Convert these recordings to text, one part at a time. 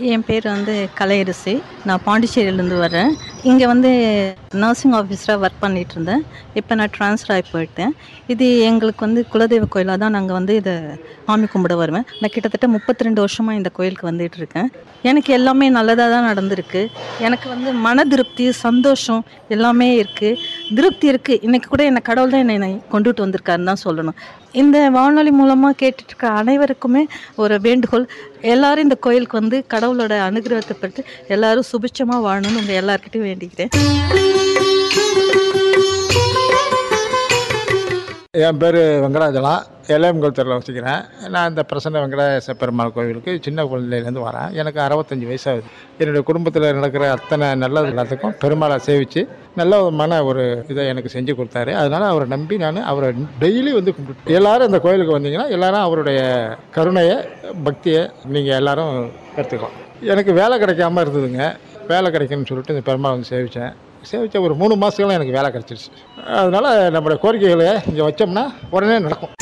என் பேர் வந்து கலையரசி நான் பாண்டிச்சேரியிலேருந்து வரேன் இங்கே வந்து நர்சிங் ஆஃபீஸராக ஒர்க் பண்ணிட்டு இருந்தேன் இப்போ நான் ட்ரான்ஸ்ஃபர் ஆகி போயிட்டேன் இது எங்களுக்கு வந்து குலதெய்வ கோயிலாக தான் நாங்கள் வந்து இதை சாமி கும்பிட வருவேன் நான் கிட்டத்தட்ட முப்பத்தி ரெண்டு வருஷமாக இந்த கோயிலுக்கு வந்துட்டு இருக்கேன் எனக்கு எல்லாமே நல்லதாக தான் நடந்திருக்கு எனக்கு வந்து மன திருப்தி சந்தோஷம் எல்லாமே இருக்குது திருப்தி இருக்குது இன்னைக்கு கூட என்னை கடவுள் தான் என்னை கொண்டுட்டு வந்திருக்காருன்னு தான் சொல்லணும் இந்த வானொலி மூலமாக கேட்டுட்டு இருக்க அனைவருக்குமே ஒரு வேண்டுகோள் எல்லாரும் இந்த கோயிலுக்கு வந்து கடவுளோட அனுகிரகத்தை பெற்று எல்லாரும் சுபிட்சமாக வாழணும்னு உங்கள் எல்லாருக்கிட்டையும் வேண்டிக்கிறேன் என் பேர் வெங்கடாஜலம் எல்லையம்குளத்தூரில் வசிக்கிறேன் நான் இந்த பிரசன்ன வெங்கடேச பெருமாள் கோவிலுக்கு சின்ன குழந்தையிலேருந்து வரேன் எனக்கு அறுபத்தஞ்சி வயசாகுது என்னுடைய குடும்பத்தில் நடக்கிற அத்தனை நல்லது எல்லாத்துக்கும் பெருமாளை சேவித்து நல்ல ஒரு மன ஒரு இதை எனக்கு செஞ்சு கொடுத்தாரு அதனால் அவரை நம்பி நான் அவரை டெய்லி வந்து கும்பிட்டு எல்லாரும் இந்த கோயிலுக்கு வந்தீங்கன்னா எல்லாரும் அவருடைய கருணையை பக்தியை நீங்கள் எல்லாரும் எடுத்துக்கலாம் எனக்கு வேலை கிடைக்காம இருந்ததுங்க வேலை கிடைக்கும்னு சொல்லிட்டு இந்த பெருமாளை வந்து சேவித்தேன் சேவித்த ஒரு மூணு மாதத்துக்குலாம் எனக்கு வேலை கிடச்சிருச்சு அதனால் நம்மளுடைய கோரிக்கைகளை இங்கே வச்சோம்னா உடனே நடக்கும்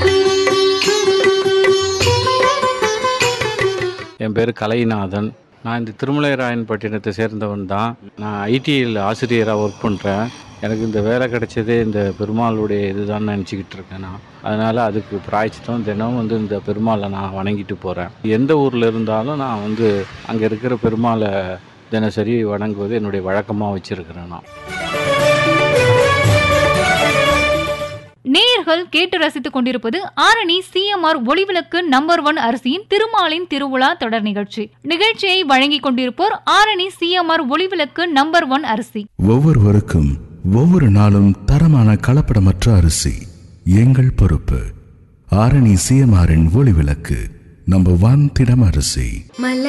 என் பேர் கலைநாதன் நான் இந்த திருமலைராயன்பட்டினத்தை சேர்ந்தவன் தான் நான் ஐடியில் ஆசிரியராக ஒர்க் பண்ணுறேன் எனக்கு இந்த வேலை கிடைச்சதே இந்த பெருமாளுடைய இதுதான் நினச்சிக்கிட்டு இருக்கேன் நான் அதனால் அதுக்கு பிராய்ச்சித்தம் தினம் வந்து இந்த பெருமாளை நான் வணங்கிட்டு போகிறேன் எந்த ஊரில் இருந்தாலும் நான் வந்து அங்கே இருக்கிற பெருமாளை தினசரி வணங்குவது என்னுடைய வழக்கமாக வச்சுருக்கிறேன் நான் நேயர்கள் கேட்டு ரசித்துக் கொண்டிருப்பது Arani CMR Olivilakku number one அரிசியின் திருமாலின் திருவிழா தொடர் நிகழ்ச்சி நிகழ்ச்சியை வழங்கிக் கொண்டிருப்போர் Arani CMR Olivilakku number one அரிசி ஒவ்வொருவருக்கும் ஒவ்வொரு நாளும் தரமான கலப்படமற்ற அரிசி எங்கள் பொறுப்பு ஆரணி சிஎம்ஆரின் ஒளிவிளக்கு நம்பர் ஒன் திடம் அரிசி